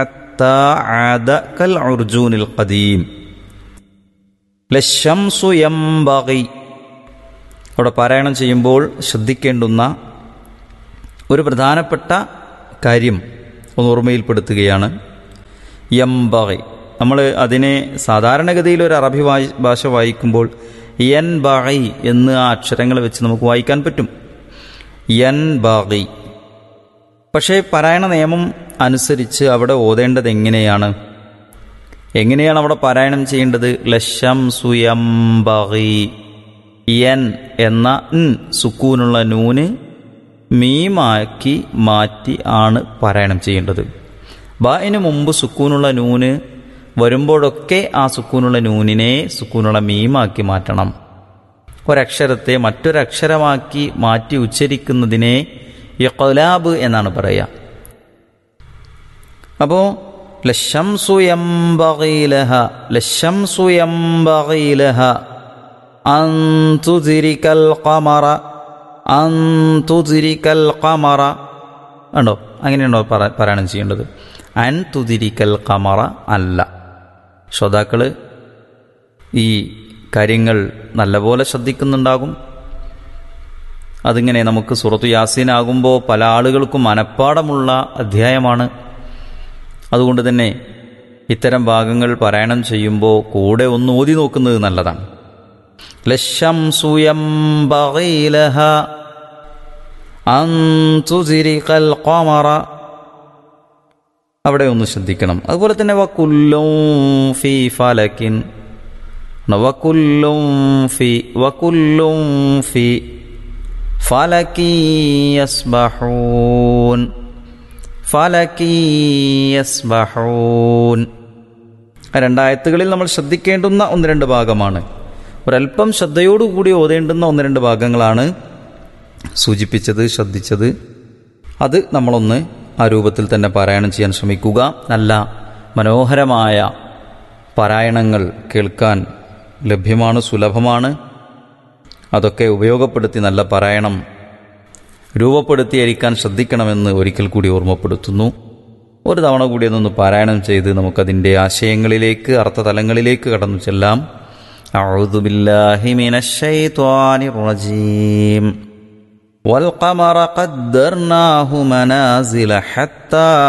حتى عاد كالعرجون القديم ലശംസു യംബഗി അവിടെ പാരായണം ചെയ്യുമ്പോൾ ശ്രദ്ധിക്കേണ്ടുന്ന ഒരു പ്രധാനപ്പെട്ട കാര്യം ഒന്ന് ഓർമ്മയിൽപ്പെടുത്തുകയാണ് യംബഗി നമ്മൾ അതിനെ സാധാരണഗതിയിൽ ഒരു അറബി വായി ഭാഷ വായിക്കുമ്പോൾ യൻ ബഗി എന്ന് ആ അക്ഷരങ്ങൾ വെച്ച് നമുക്ക് വായിക്കാൻ പറ്റും യൻ ബഗി പക്ഷേ പാരായണ നിയമം അനുസരിച്ച് അവിടെ ഓതേണ്ടത് എങ്ങനെയാണ് എങ്ങനെയാണ് അവിടെ പാരായണം ചെയ്യേണ്ടത് ലശം സുയംബി യൻ എന്ന ൻ സുക്കൂനുള്ള നൂന് മീമാക്കി മാറ്റി ആണ് പാരായണം ചെയ്യേണ്ടത് ബായിന് മുമ്പ് സുക്കൂനുള്ള നൂന് വരുമ്പോഴൊക്കെ ആ സുക്കൂനുള്ള നൂനിനെ സുക്കൂനുള്ള മീമാക്കി മാറ്റണം ഒരക്ഷരത്തെ മറ്റൊരക്ഷരമാക്കി മാറ്റി ഉച്ചരിക്കുന്നതിനെ യഖലാബ് എന്നാണ് പറയുക അപ്പോൾ ലശംസു യംബഗീലഹ ലശംസു യംബഗീലഹ അന്തുതിരിക്കൽ ഖമറ അന്തുതിരിക്കൽ ഖമറ ഉണ്ടോ അങ്ങനെയാണോ പറ പാരായണം ചെയ്യേണ്ടത് അൻ തുതിരിക്കൽ ഖമറ അല്ല ശ്രോതാക്കൾ ഈ കാര്യങ്ങൾ നല്ലപോലെ ശ്രദ്ധിക്കുന്നുണ്ടാകും അതിങ്ങനെ നമുക്ക് സുറത്തു യാസീനാകുമ്പോൾ പല ആളുകൾക്കും മനഃപ്പാടമുള്ള അധ്യായമാണ് അതുകൊണ്ട് തന്നെ ഇത്തരം ഭാഗങ്ങൾ പാരായണം ചെയ്യുമ്പോൾ കൂടെ ഒന്ന് ഓതി നോക്കുന്നത് നല്ലതാണ് ലശം സുയം ബഗീലഹ അന്തുതിരിക്കൽ ഖമറ അവിടെ ഒന്ന് ശ്രദ്ധിക്കണം അതുപോലെ തന്നെ വക്കുല്ലും ഫി ഫലക്കിൻ വക്കുല്ലും ഫി വക്കുല്ലും ഫി ഫലക്കി യസ്ബഹൂൻ ഫലക്കി യസ്ബഹൂൻ രണ്ടായത്തുകളിൽ നമ്മൾ ശ്രദ്ധിക്കേണ്ടുന്ന ഒന്ന് രണ്ട് ഭാഗമാണ് ഒരല്പം ശ്രദ്ധയോടുകൂടി ഓതേണ്ടുന്ന ഒന്ന് രണ്ട് ഭാഗങ്ങളാണ് സൂചിപ്പിച്ചത് ശ്രദ്ധിച്ചത് അത് നമ്മളൊന്ന് ആ രൂപത്തിൽ തന്നെ പാരായണം ചെയ്യാൻ ശ്രമിക്കുക നല്ല മനോഹരമായ പാരായണങ്ങൾ കേൾക്കാൻ ലഭ്യമാണ് സുലഭമാണ് അതൊക്കെ ഉപയോഗപ്പെടുത്തി നല്ല പാരായണം രൂപപ്പെടുത്തിയിരിക്കാൻ ശ്രദ്ധിക്കണമെന്ന് ഒരിക്കൽ കൂടി ഓർമ്മപ്പെടുത്തുന്നു ഒരു തവണ കൂടി അതൊന്ന് പാരായണം ചെയ്ത് നമുക്കതിൻ്റെ ആശയങ്ങളിലേക്ക് അർത്ഥതലങ്ങളിലേക്ക് കടന്നു ചെല്ലാം أعوذ بالله من الشيطان الرجيم والقمر قدرناه منازل حتى